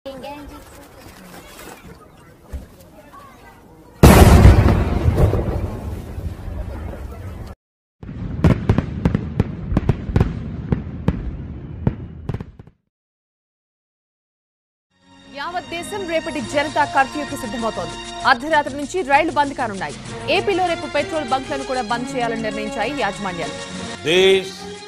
యావత్ దేశం రేపటి జనతా కర్ఫ్యూకి సిద్ధమవుతోంది అర్ధరాత్రి నుంచి రైళ్లు బంద్ కానున్నాయి ఏపీలో రేపు పెట్రోల్ బంక్లను కూడా బంద్ చేయాలని నిర్ణయించాయి యాజమాన్యాలు देश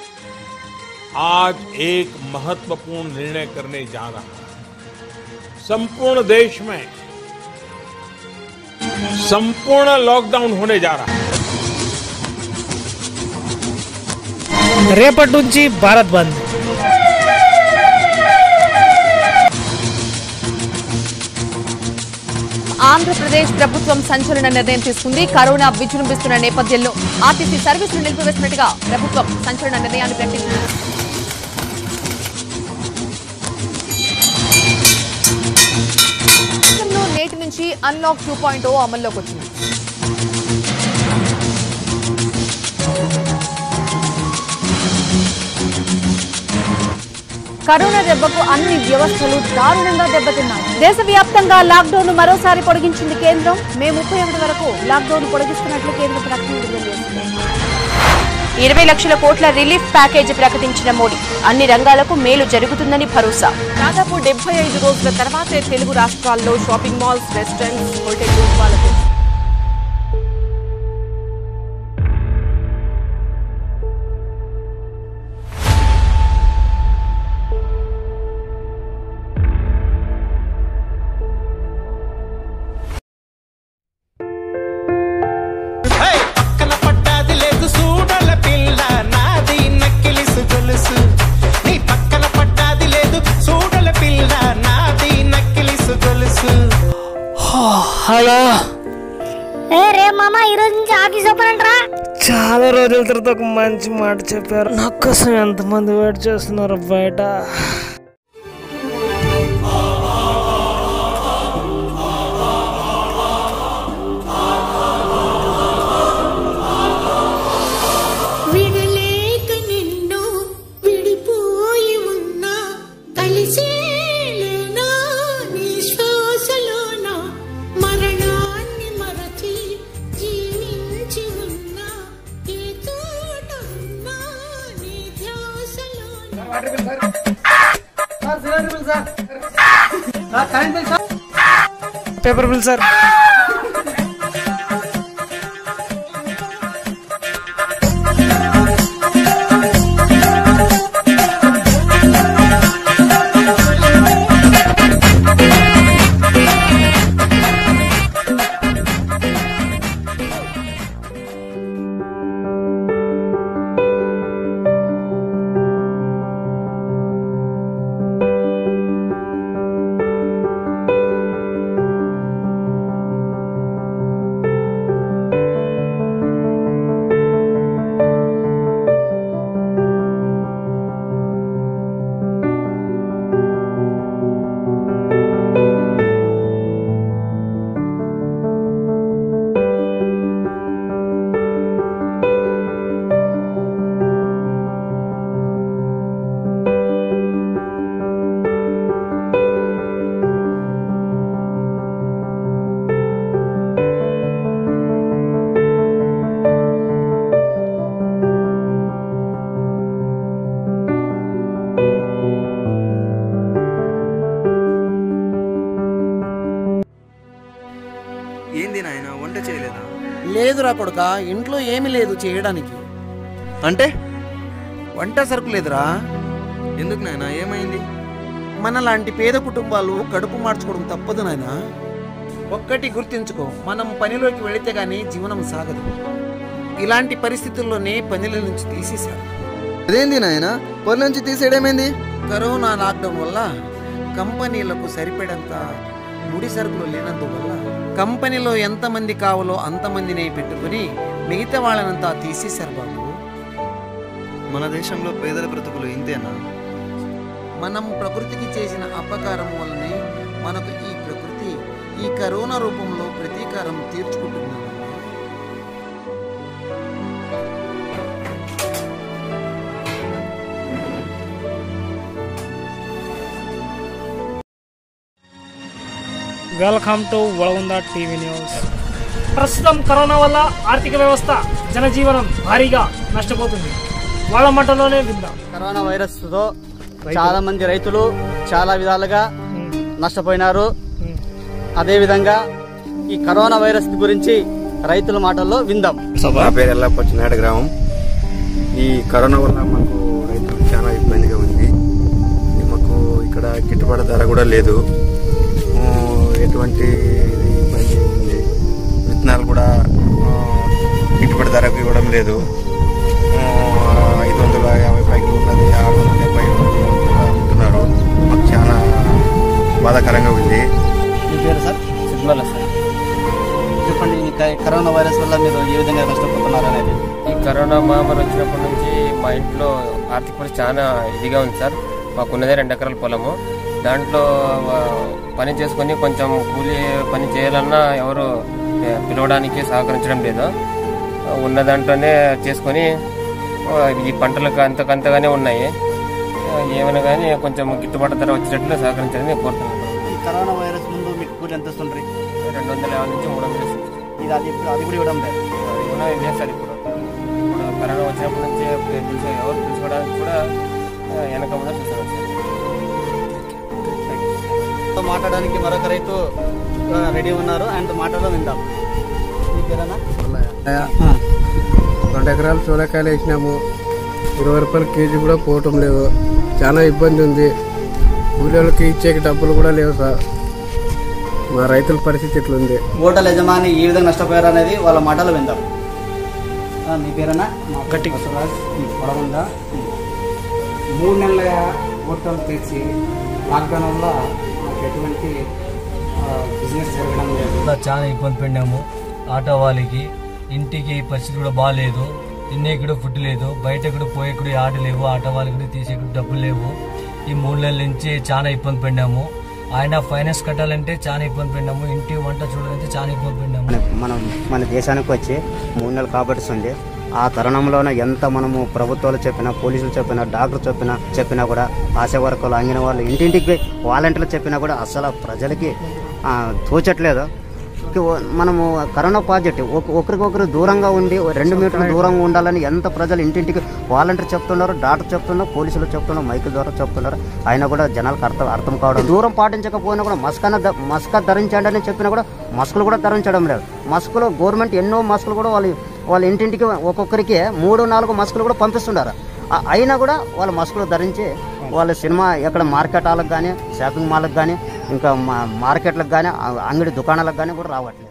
आज एक महत्वपूर्ण निर्णय करने जा रहा है संपूर्ण देश में संपूर्ण लॉकडाउन होने जा रहा है రేపటి నుంచి భారత్ బంద్ ఆంధ్రప్రదేశ్ ప్రభుత్వం సంచలన నిర్ణయం తీసుకుంది కరోనా విజృంభిస్తున్న నేపథ్యంలో ఆర్టీసీ సర్వీసులు నిలిపివేసినట్టుగా ప్రభుత్వం సంచలన నిర్ణయాన్ని ప్రకటించింది రాష్ట్రంలో నేటి నుంచి అన్లాక్ టూ పాయింట్ ఓ అమల్లోకి వచ్చింది కరోనా దెబ్బకు అన్ని వ్యవస్థలు దారుణంగా దెబ్బతిన్నాయి దేశవ్యాప్తంగా లాక్డౌన్ మరోసారి పొడిగించింది కేంద్రం మే ముప్పై ఒకటి వరకు లాక్డౌన్ పొడిగిస్తున్నట్లు కేంద్ర ప్రకటన విడుదల చేసింది ఇరవై లక్షల కోట్ల రిలీఫ్ ప్యాకేజీ ప్రకటించిన మోడీ అన్ని రంగాలకు మేలు జరుగుతుందని భరోసా దాదాపు డెబ్బై ఐదు రోజుల తర్వాతే తెలుగు రాష్ట్రాల్లో షాపింగ్ మాల్స్ రెస్టారెంట్స్ హోటళ్లు వాళ్ళకు పక్కన పట్టాది లేదు సూడల పిల్ల నాది నక్కిలిసు గొలుసు నీ పక్కన పట్టాది లేదు సూడల పిల్ల నాది నక్కిలిసు గొలుసు హలో ఏ రే మామ ఈ రోజు నుంచి ఆఫీస్ ఓపెన్ అంటరా చాలా రోజుల తర్వాత ఒక మంచి మాట చెప్పారు నా కోసం ఎంతమంది వెయిట్ చేస్తున్నారు బయట విడలేక నిన్ను విడిపోయి ఉన్నా కలిసేలేనా నీ శ్వాసలోన మరణాన్ని మరచి జీవించి ఉన్నా ఏ చోట ఉన్నా నీ ధ్యాసలోన పేపర్ బిల్ సార్ ఏంది నాయన వంట చేయలేదా లేదురా కొడుక ఇంట్లో ఏమీ లేదు చేయడానికి అంటే వంట సరుకు లేదురా ఎందుకు నాయన ఏమైంది మనలాంటి పేద కుటుంబాలు కడుపు మార్చుకోవడం తప్పదు నాయన ఒక్కటి గుర్తించుకో మనం పనిలోకి వెళితే గానీ జీవనం సాగదు ఇలాంటి పరిస్థితుల్లోనే పనిల నుంచి తీసేశారు అదేంది నాయన పని నుంచి తీసేయడమేంది కరోనా లాక్డౌన్ వల్ల కంపెనీలకు సరిపడంత ముడి సరుకులు లేనందువల్ల కంపెనీలో ఎంతమంది కావాలో అంతమందినే పెట్టుకుని మిగతా వాళ్ళనంతా తీసేశారు బాబు మన దేశంలో పేదల బ్రతుకులు ఇంతేనా మనం ప్రకృతికి చేసిన అపకారం వల్లనే మనకు ఈ ప్రకృతి ఈ కరోనా రూపంలో ప్రతీకారం తీర్చుకుంటున్నాం welcome to Vadagunda TV news ప్రస్తుతం కరోనా వల్ల ఆర్థిక వ్యవస్థ జనజీవనం భారీగా నష్టపోతుంది వాళ్ళ మంటలోనే విందాం కరోనా వైరస్ తో చాలా మంది రైతులు చాలా విధాలుగా నష్టపోయినారు అదే విధంగా ఈ కరోనా వైరస్ గురించి రైతుల మాటల్లో విందాం నా పేరు ఎల్లప్పచ్చినాయుడు గ్రామం ఈ కరోనా వల్ల మాకు రైతులకు చాలా ఇబ్బందిగా ఉంది ఈ మాకు ఇక్కడ గిట్టుబాటు ధర కూడా లేదు ఆ, ఎటువంటి ఇబ్బంది ఉంది విత్తనాలు కూడా ఆ, గిట్టుబాటు ధరకు ఇవ్వడం లేదు ఆ, ఐదు వందల యాభై పైకి ఉన్నది ఆరు వందల డెబ్బై అమ్ముతున్నారు మాకు చాలా బాధాకరంగా ఉంది మీ పేరు సార్ సిద్మల్ల సార్ చెప్పండి ఈ క- కరోనా వైరస్ వల్ల మీరు ఏ విధంగా నష్టపోతున్నారు అనేది ఈ కరోనా మహమ్మారి వచ్చినప్పటి నుంచి మా ఇంట్లో ఆర్థిక పరిస్థితి చాలా ఇదిగా ఉంది సార్ మాకున్నదే రెండు ఎకరాల పొలము దాంట్లో ఆ, పని చేసుకొని కొంచెం కూలీ పని చేయాలన్నా ఎవరు ఏ, పిలవడానికి సహకరించడం లేదు ఆ, ఉన్న దాంట్లోనే చేసుకొని ఆ, ఈ పంటలకు అంతకంతగానే ఉన్నాయి ఆ, ఏమైనా కానీ కొంచెం గిట్టుబాటు ధర వచ్చేటట్లు సహకరించాలని కోరుతున్నాను ఈ కరోనా వైరస్ ముందు మీకు కూలి ఎంత వస్తుండ్రి రెండు వందల యాభై నుంచి మూడు వందలు ఇస్తుంది. ఇది అది ఇప్పుడు అది కూడా ఇవ్వడం లేదు అది కూడా ఇదే సార్ ఇప్పుడు ఇప్పుడు కరోనా వచ్చినప్పటి నుంచి పిలిచి ఎవరు పిలుచుకోవడానికి కూడా ఆ, వెనక ముందు చూస్తున్నారు సార్ తో మాట్లాడడానికి మరొక రైతు ఆ, రెడీ ఉన్నారు ఆయనతో మాట్లాడడం విందాం మీ పేరేనా రెండు ఎకరాలు సోలకాయలు వేసినాము ఇరవై రూపాయల కేజీ కూడా పోవటం లేదు చాలా ఇబ్బంది ఉంది కూలీలకి ఇచ్చే డబ్బులు కూడా లేవు సార్ మా రైతుల పరిస్థితి ఇట్లుంది హోటల్ యజమాని ఏ విధంగా నష్టపోయారు అనేది వాళ్ళ మాటలు విందాం ఆ, మీ పేరేనా గట్టి పొడవుందా మూడు నెలల హోటల్ తెచ్చి లాక్డౌన్ వల్ల మాకు ఎటువంటి బిజినెస్ జరగడం లేదు కూడా చాలా ఇబ్బంది పడినాము ఆటో వాళ్ళకి ఇంటికి పరిస్థితి కూడా బాగాలేదు తినే కూడా ఫుడ్ లేదు బయట కూడా పోయే కూడా ఆట లేవు ఆటో వాళ్ళకి కూడా తీసే కూడా డబ్బులు లేవు ఈ మూడు నెలల నుంచి చాలా ఇబ్బంది పడినాము ఆయన ఫైనాన్స్ కట్టాలంటే చాలా ఇబ్బంది పడినాము ఇంటి వంట చూడాలంటే చాలా ఇబ్బంది పడినాము మనం మన దేశానికి వచ్చి మూడు నెలలు కాబట్టిస్తుంది ఆ తరుణంలోనే ఎంత మనము ప్రభుత్వాలు చెప్పినా పోలీసులు చెప్పినా డాక్టర్ చెప్పినా చెప్పినా కూడా ఆశా వర్గాలు అంగిన వాళ్ళు ఇంటింటికి వాలంటీర్లు చెప్పినా కూడా అసలు ప్రజలకి ఆ, తోచట్లేదు కి- మనము కరోనా పాజిటివ్ ఒక- ఒకరికొకరు దూరంగా ఉండి ఓ రెండు మీటర్ల దూరంగా ఉండాలని ఎంత ప్రజలు ఇంటింటికి వాలంటీర్ చెప్తున్నారు డాక్టర్ చెప్తున్నారు పోలీసులు చెప్తున్నారు మైక్ ద్వారా చెప్తున్నారు అయినా కూడా జనాలకు అర్థం అర్థం కావడం దూరం పాటించకపోయినా కూడా మస్కన మస్క ధరించండి అని చెప్పినా కూడా మస్కులు కూడా ధరించడం లేదు మస్కులు గవర్నమెంట్ ఎన్నో మస్కులు కూడా వాళ్ళు వాళ్ళ ఇంటింటికి ఒక్కొక్కరికి మూడు నాలుగు మస్కులు కూడా పంపిస్తున్నారు ఆ- అయినా కూడా వాళ్ళు మస్కులు ధరించి వాళ్ళ సినిమా ఎక్కడ మార్కెట్ హాల్కి కానీ షాపింగ్ మాల్కి కానీ ఇంకా మా- మార్కెట్లకు కానీ ఆ- అంగడి దుకాణాలకు కానీ కూడా రావట్లేదు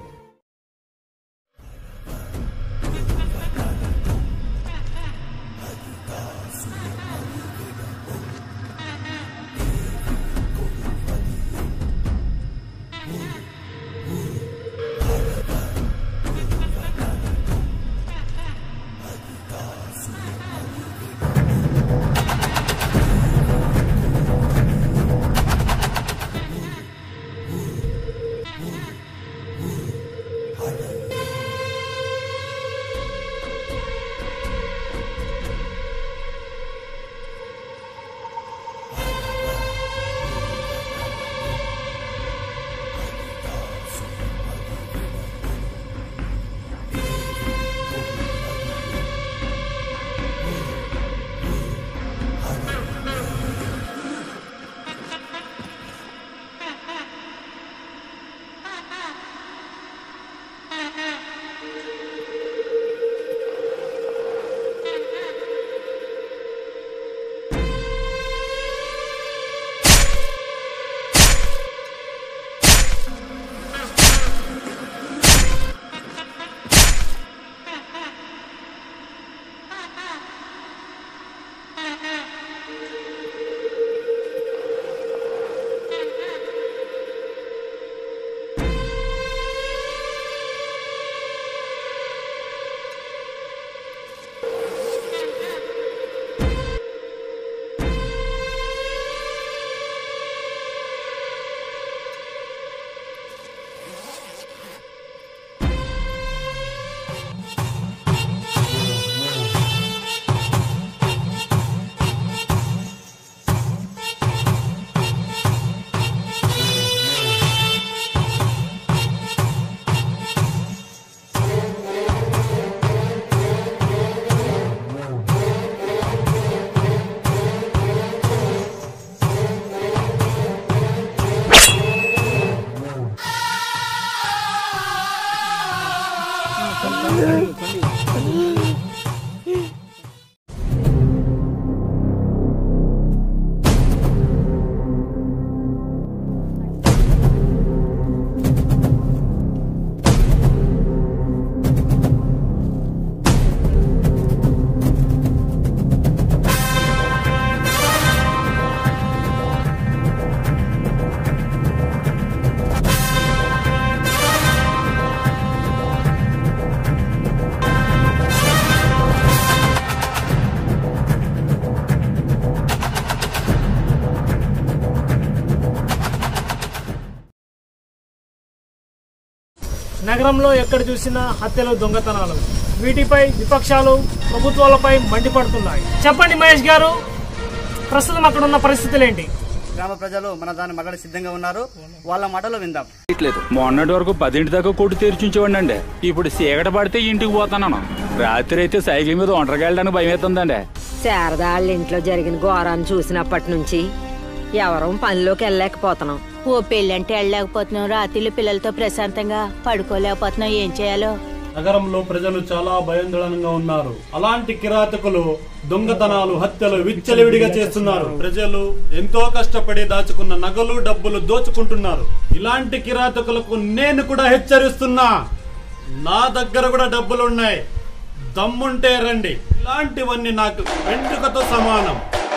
నగరంలో ఎక్కడ చూసినా హత్యలు దొంగతనాలు వీటిపై విపక్షాలు ప్రభుత్వాలపై మండిపడుతున్నాయి చెప్పండి మహేష్ గారు ప్రస్తుతం అక్కడ ఉన్న పరిస్థితులు ఏంటి గ్రామ ప్రజలు మన దాని మగడ సిద్ధంగా ఉన్నారు వాళ్ళ మాటలు విందాం లేదు మొన్నటి వరకు పదింటి దాకా కొట్టు తెరిచి ఉంచేవాడినండి ఇప్పుడు చీకట పడితే ఇంటికి పోతాను రాత్రి అయితే సైకిల్ మీద ఒంటరికి వెళ్ళడానికి భయం అవుతుందండి శారద వాళ్ళ ఇంట్లో జరిగిన ఘోరాన్ని చూసినప్పటి నుంచి ఎవరం పనిలోకి వెళ్ళలేకపోతున్నాం ఓ పెళ్ళంటే వెళ్ళలేకపోతున్నాం రాత్రిళ్ళు పిల్లలతో ప్రశాంతంగా పడుకోలేకపోతున్నాం ఏం చేయాలో నగరంలో ప్రజలు చాలా భయాందోళనగా ఉన్నారు అలాంటి కిరాతకులు దొంగతనాలు హత్యలు విచ్చలవిడిగా చేస్తున్నారు ప్రజలు ఎంతో కష్టపడి దాచుకున్న నగలు డబ్బులు దోచుకుంటున్నారు ఇలాంటి కిరాతకులకు నేను కూడా హెచ్చరిస్తున్నా నా దగ్గర కూడా డబ్బులు ఉన్నాయి దమ్ముంటే రండి ఇలాంటివన్నీ నాకు వెంట్రుకతో సమానం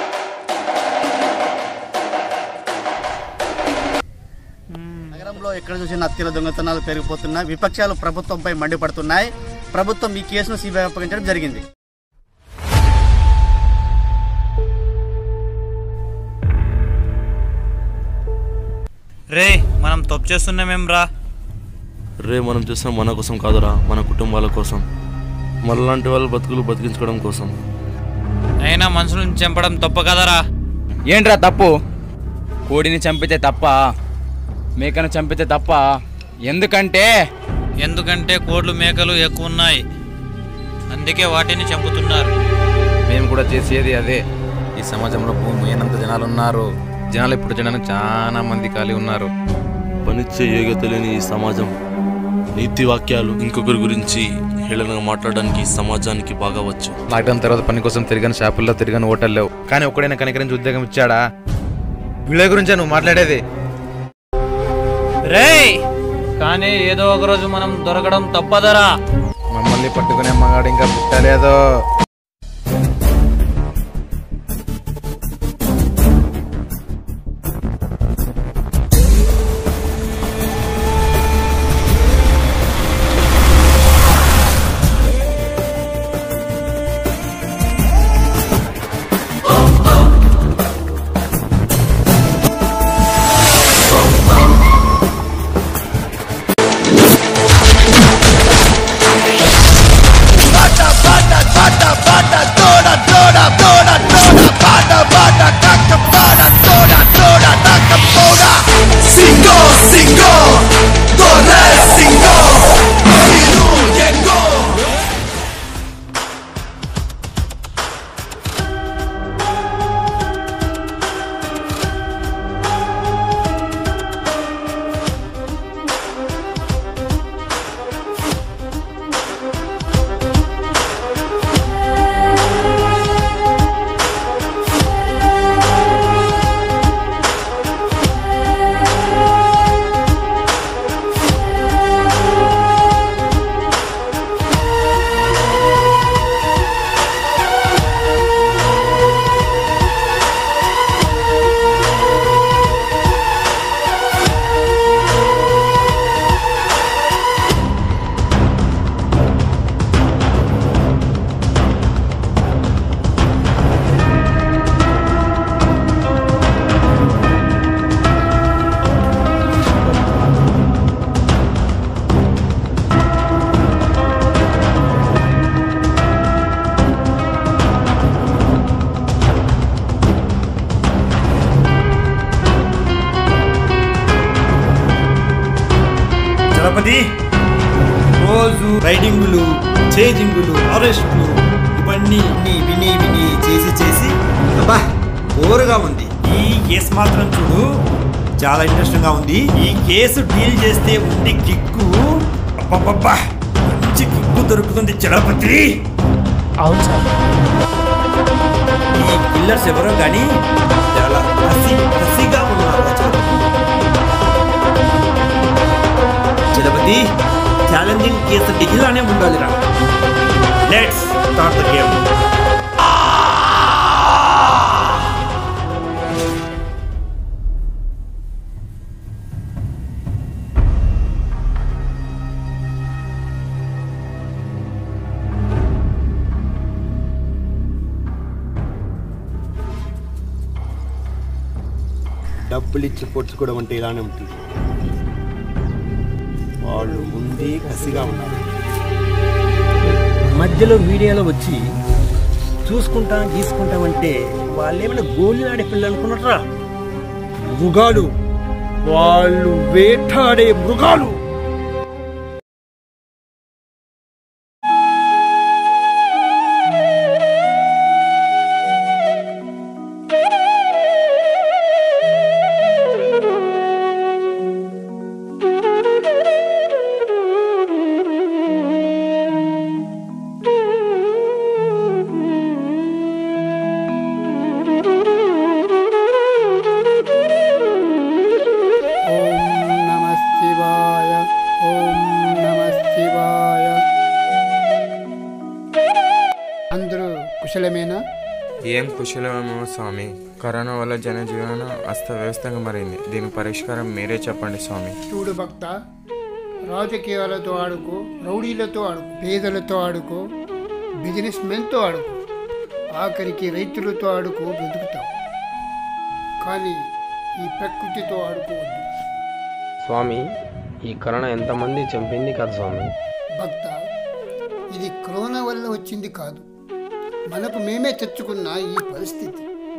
నగరంలో ఎక్కడ చూసినా హత్యల దొంగతనాలు పెరిగిపోతున్నాయి విపక్షాలు ప్రభుత్వంపై మండిపడుతున్నాయి ప్రభుత్వం ఈ కేసును సిబిఐ అప్పగించడం జరిగింది రే మనం తప్పు చేస్తున్నామేం రా రే మనం చేసిన మన కోసం కాదురా మన కుటుంబాల కోసం మనలాంటి వాళ్ళ బతుకులు బతికించుకోవడం కోసం అయినా మనుషులను చంపడం తప్పు కదరా ఏంట్రా తప్పు కోడిని చంపితే తప్ప మేకను చంపితే తప్ప ఎందుకంటే ఎందుకంటే కోడ్లు మేకలు ఎక్కువ ఉన్నాయి అందుకే వాటిని చంపుతున్నారు మేము కూడా చేసేది అదే ఈ సమాజంలో భూమి అయినంత జనాలు ఉన్నారు జనాలు ఇప్పుడు జనానికి చాలా మంది ఖాళీ ఉన్నారు పనిచ్చే యోగ్యత లేని ఈ సమాజం నీతి వాక్యాలు ఇంకొకరి గురించి హేళనగా మాట్లాడడానికి ఈ సమాజానికి బాగా వచ్చు లాక్డౌన్ తర్వాత పని కోసం తిరిగాను షాపుల్లో తిరిగాను హోటల్ లేవు కానీ ఒక్కడైనా కనికరించి ఉద్యోగం ఇచ్చాడా వీళ్ళ గురించే నువ్వు మాట్లాడేది రే కానీ ఏదో ఒక రోజు మనం దొరకడం తప్పదరా మమ్మల్ని పట్టుకునే మగాడు ఇంకా పుట్టలేదో Singo, singo, torre singo, Iru yengo. Chalapathi రోజు రైడింగులు చేజింగులు అరెస్టులు ఇవన్నీ విని విని విని చేసి చేసి అబ్బా బోరుగా ఉంది ఈ కేసు మాత్రం చూడు చాలా ఇంట్రెస్టింగ్ గా ఉంది ఈ కేసు డీల్ చేస్తే ఉండే కిక్కు అబ్బబ్బబ్బా మంచి కిక్కు దొరుకుతుంది చలపతి అవును సార్ ఈ కిల్లర్స్ ఎవరో కానీ చాలా కసి కసిగా ఉన్నారు చలపతి ఛాలెంజింగ్ కేసు అంటే ఇలానే ఉండాలిరా లెట్స్ స్టార్ట్ ద గేమ్ డబ్బులు ఇచ్చి పొడుచుకోవడం అంటే ఇలానే ఉంటుంది వాళ్ళు ముందే కసిగా ఉన్నారు మధ్యలో మీడియాలో వచ్చి చూసుకుంటాం గీసుకుంటామంటే వాళ్ళేమైనా గోళీ ఆడే పిల్లలు అనుకున్నారా మృగాలు వాళ్ళు వేటాడే మృగాలు ఓం నమ శివాయ ఓం నమ శివాయ అందరూ కుశలమేనా ఏం కుశలమేమో స్వామి కరోనా వల్ల జనజీవనం అస్తవ్యస్తంగా మారింది దీని పరిష్కారం మీరే చెప్పండి స్వామి చూడు భక్త రాజకీయాలతో ఆడుకో రౌడీలతో ఆడుకో పేదలతో ఆడుకో బిజినెస్ మెన్తో ఆడుకో ఆఖరికి రైతులతో ఆడుకో బ్రతుకుతావు కానీ ఈ ప్రకృతితో ఆడుకోవద్దు స్వామి ఈ కరోనా ఎంతమంది చంపింది కదా స్వామి భక్త ఇది కరోనా వల్ల వచ్చింది కాదు మనకు మేమే తెచ్చుకున్న ఈ పరిస్థితి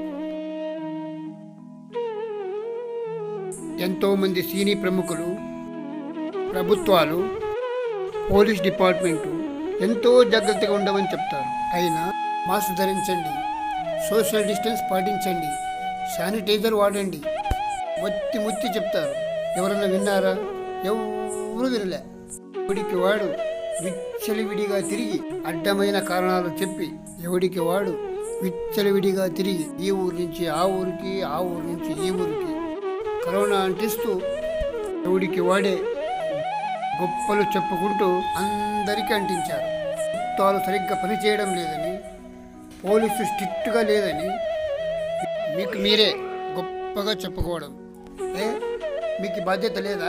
ఎంతో మంది సీని ప్రముఖులు ప్రభుత్వాలు పోలీస్ డిపార్ట్మెంటు ఎంతో జాగ్రత్తగా ఉండమని చెప్తారు అయినా మాస్క్ ధరించండి సోషల్ డిస్టెన్స్ పాటించండి శానిటైజర్ వాడండి మొత్తి ముత్తి చెప్తారు ఎవరన్నా విన్నారా ఎవరు వినలే ఎవడికి వాడు విచ్చలివిడిగా తిరిగి అడ్డమైన కారణాలు చెప్పి ఎవడికి వాడు విచ్చలివిడిగా తిరిగి ఈ ఊరు నుంచి ఆ ఊరికి ఆ ఊరు నుంచి ఈ ఊరికి కరోనా అంటిస్తూ ఎవడికి వాడే గొప్పలు చెప్పుకుంటూ అందరికీ అంటించారు ప్రభుత్వాలు సరిగ్గా పనిచేయడం లేదని పోలీసు స్ట్రిక్ట్గా లేదని మీకు మీరే గొప్పగా చెప్పుకోవడం ఏ మీకు ఈ బాధ్యత లేదా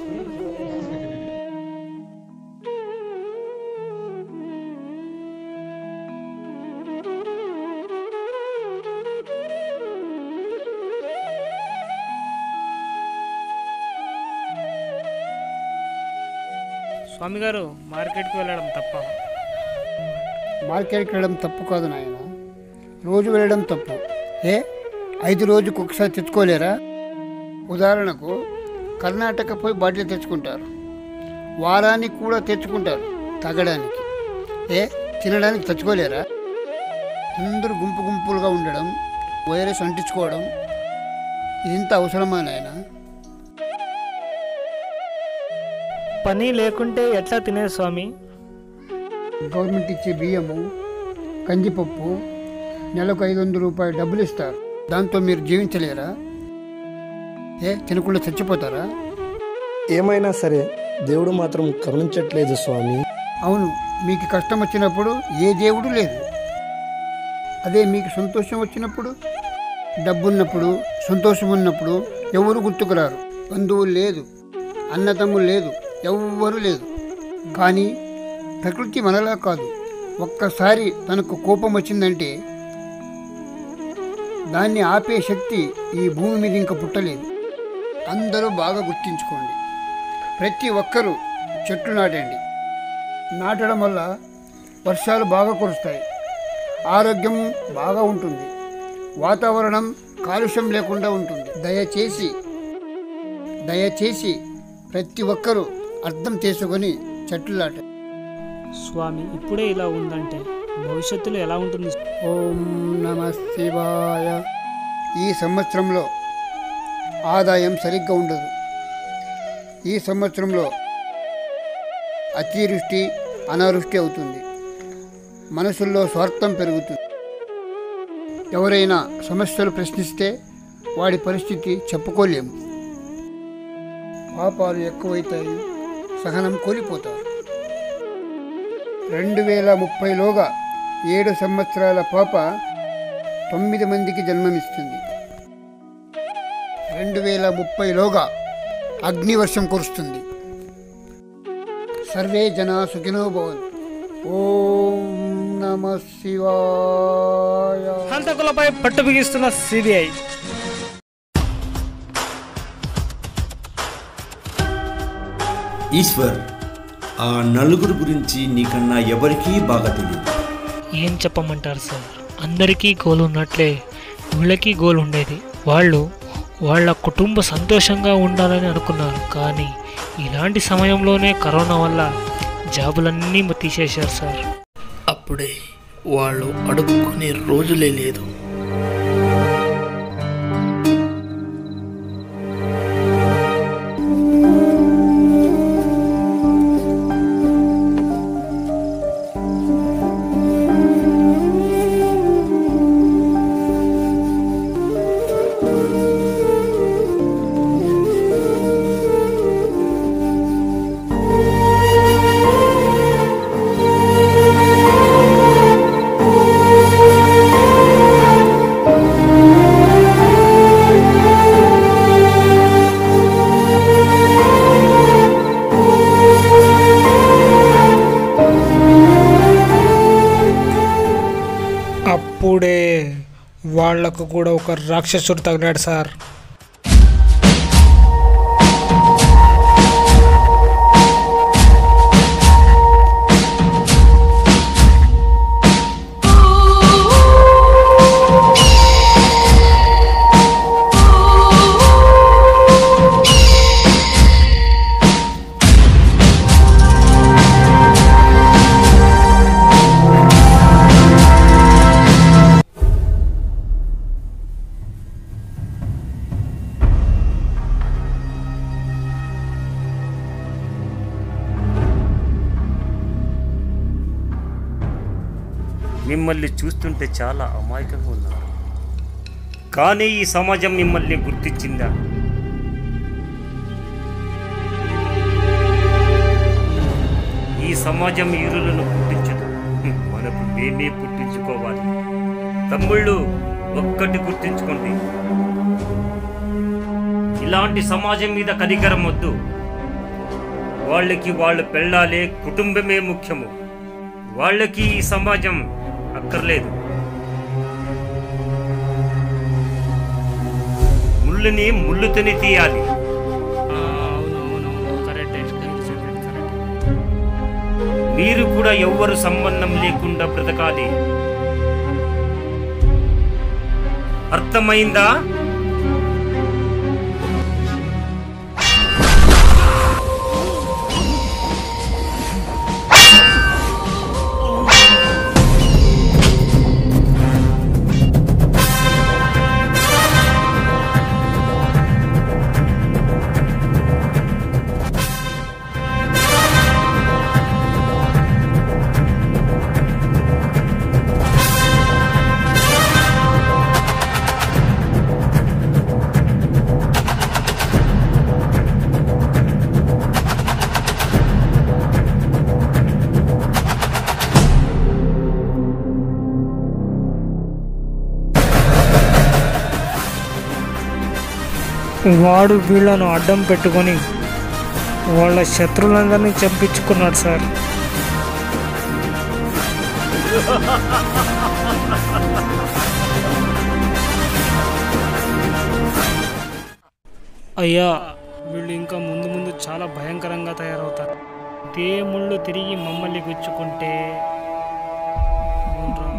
స్వామి గారు మార్కెట్కి వెళ్ళడం తప్ప మార్కెట్కి వెళ్ళడం తప్పు కాదు నాయన రోజు వెళ్ళడం తప్పు ఏ ఐదు రోజుకు ఒకసారి తెచ్చుకోలేరా ఉదాహరణకు కర్ణాటక పోయి బాటిల్ తెచ్చుకుంటారు వారానికి కూడా తెచ్చుకుంటారు తాగడానికి ఏ తినడానికి తెచ్చుకోలేరా అందరూ గుంపు గుంపులుగా ఉండడం వైరస్ అంటించుకోవడం ఇదింత అవసరమా నాయనా పని లేకుంటే ఎట్లా తినేది స్వామి గవర్నమెంట్ ఇచ్చే బియ్యము కందిపప్పు నెలకు ఐదు వందల రూపాయలు డబ్బులు ఇస్తారు దాంతో మీరు జీవించలేరా ఏ తినకుండా చచ్చిపోతారా ఏమైనా సరే దేవుడు మాత్రం కరుణించట్లేదు స్వామి అవును మీకు కష్టం వచ్చినప్పుడు ఏ దేవుడు లేదు అదే మీకు సంతోషం వచ్చినప్పుడు డబ్బున్నప్పుడు సంతోషం ఉన్నప్పుడు ఎవరు గుర్తుకురారు బంధువులు లేదు అన్నదమ్ములు లేదు ఎవ్వరు లేదు కానీ ప్రకృతి మనలా కాదు ఒక్కసారి తనకు కోపం వచ్చిందంటే దాన్ని ఆపే శక్తి ఈ భూమి మీద ఇంకా పుట్టలేదు అందరూ బాగా గుర్తించుకోండి ప్రతి ఒక్కరూ చెట్లు నాటండి నాటడం వల్ల వర్షాలు బాగా కురుస్తాయి ఆరోగ్యం బాగా ఉంటుంది వాతావరణం కాలుష్యం లేకుండా ఉంటుంది దయచేసి దయచేసి ప్రతి ఒక్కరూ అర్థం చేసుకొని చెట్లు నాటండి స్వామి ఇప్పుడే ఇలా ఉందంటే భవిష్యత్తులో ఎలా ఉంటుంది ఓం నమ శివాయ ఈ సంవత్సరంలో ఆదాయం సరిగ్గా ఉండదు ఈ సంవత్సరంలో అతివృష్టి అనావృష్టి అవుతుంది మనసుల్లో స్వార్థం పెరుగుతుంది ఎవరైనా సమస్యలు ప్రశ్నిస్తే వాడి పరిస్థితి చెప్పుకోలేము పాపాలు ఎక్కువైతాయి సహనం కోల్పోతారు రెండు వేల ముప్పైలోగా ఏడు సంవత్సరాల పాప తొమ్మిది మందికి జన్మనిస్తుంది రెండు వేల ముప్పైలోగా అగ్నివర్షం కురుస్తుంది సర్వే జనా సుఖినో భవన్ ఓం నమ శివాయ హంతకులపై పట్టు బిగిస్తున్న సిబిఐ ఈశ్వర్ ఆ నలుగురు గురించి నీకన్నా ఎవరికీ బాగా తెలియదు ఏం చెప్పమంటారు సార్ అందరికీ గోల్ ఉన్నట్లే వీళ్ళకి గోల్ ఉండేది వాళ్ళు వాళ్ళ కుటుంబ సంతోషంగా ఉండాలని అనుకున్నారు కానీ ఇలాంటి సమయంలోనే కరోనా వల్ల జాబులన్నీ తీసేశారు సార్ అప్పుడే వాళ్ళు అడుక్కునే రోజులే లేదు అప్పుడే వాళ్లకు కూడా ఒక రాక్షసుడు తగిలాడు సార్ మిమ్మల్ని చూస్తుంటే చాలా అమాయకంగా ఉన్నారు కానీ ఈ సమాజం మిమ్మల్ని గుర్తించిందా ఈ సమాజం ఈరులను పుట్టించదు మనకు మేమే పుట్టించుకోవాలి తమ్ముళ్ళు ఒక్కటి గుర్తించుకోండి ఇలాంటి సమాజం మీద కనికరం వద్దు వాళ్ళకి వాళ్ళు పెళ్ళాలే కుటుంబమే ముఖ్యము వాళ్ళకి ఈ సమాజం అక్కర్లేదు ముళ్ళుని ముళ్ళుతోని తీయాలి మీరు కూడా ఎవ్వరు సంబంధం లేకుండా బ్రతకాలి అర్థమైందా వాడు వీళ్ళను అడ్డం పెట్టుకొని వాళ్ళ శత్రువులందరినీ చంపించుకున్నాడు సార్ అయ్యా వీళ్ళు ఇంకా ముందు ముందు చాలా భయంకరంగా తయారవుతారు దేవుళ్ళు తిరిగి మమ్మల్ని గుచ్చుకుంటే అవునురా.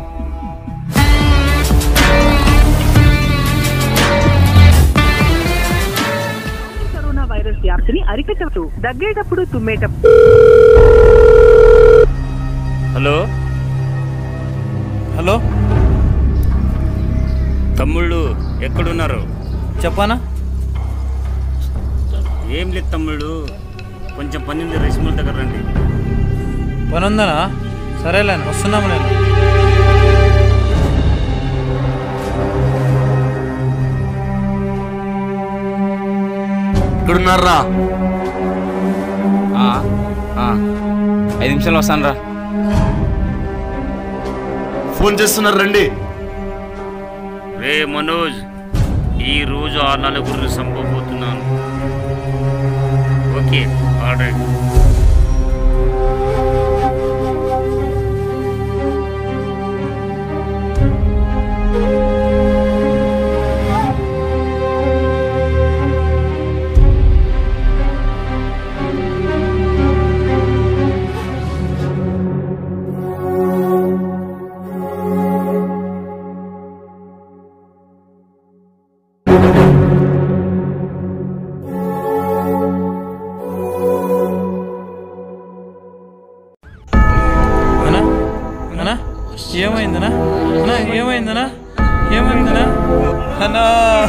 కరోనా వైరస్ వ్యాప్తిని అరికట్టవచ్చు దగ్గేటప్పుడు తుమ్మేటప్పుడు హలో హలో తమ్ముళ్ళు ఎక్కడున్నారు చెప్పానా ఏం లేదు తమ్ముళ్ళు కొంచెం పని ఉంది రేష్మల దగ్గర రండి పని ఉందనా సరేలే వస్తున్నాము నేను ఇక్కడున్నారా ఆ, ఆ. ఐదు నిమిషాలు వస్తాను రా ఫోన్ చేస్తున్నారు రండి రే మనోజ్ ఈ రోజు ఆ నలుగురిని చంపబోతున్నాను ఓకే ఆల్రైట్ ఏమైందనా ఏమైందనా అన్నా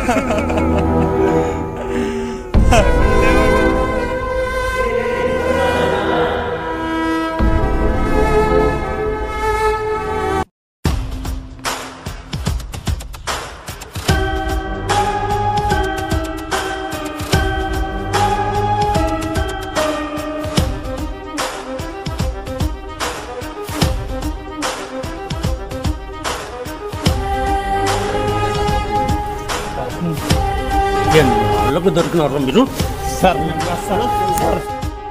వాళ్ళకు దొరికినారా మీరు సార్ సార్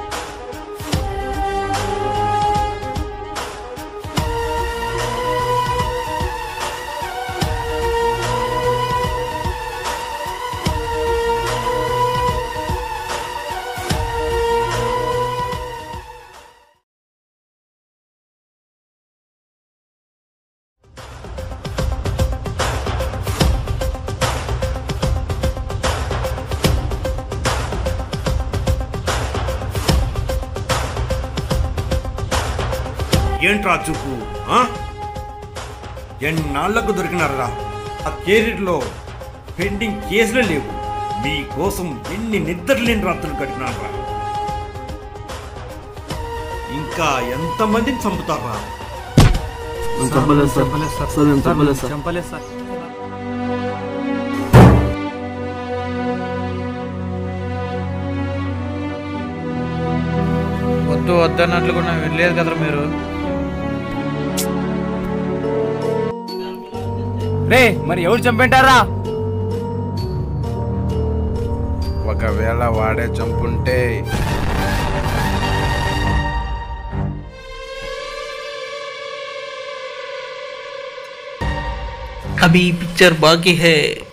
ఏంట్రా చూపు ఆ? ఎన్నాళ్లకు దొరికినారా ఆ కెరీర్లో పెండింగ్ కేసులే లేవు మీకోసం ఎన్ని నిద్రలేని రాత్రులు గడిపినారా ఇంకా ఎంతమందిని చంపుతారా చంపలేదు సార్ సార్ నేను చంపలేదు సార్ చంపలేదు సార్ వద్దు వద్దన్నట్లు కూడా వినలేదు కదరా మీరు రే మరి ఎవరు చంపేంటారా ఒకవేళ వాడే చంపుంటే अभी पिक्चर बाकी है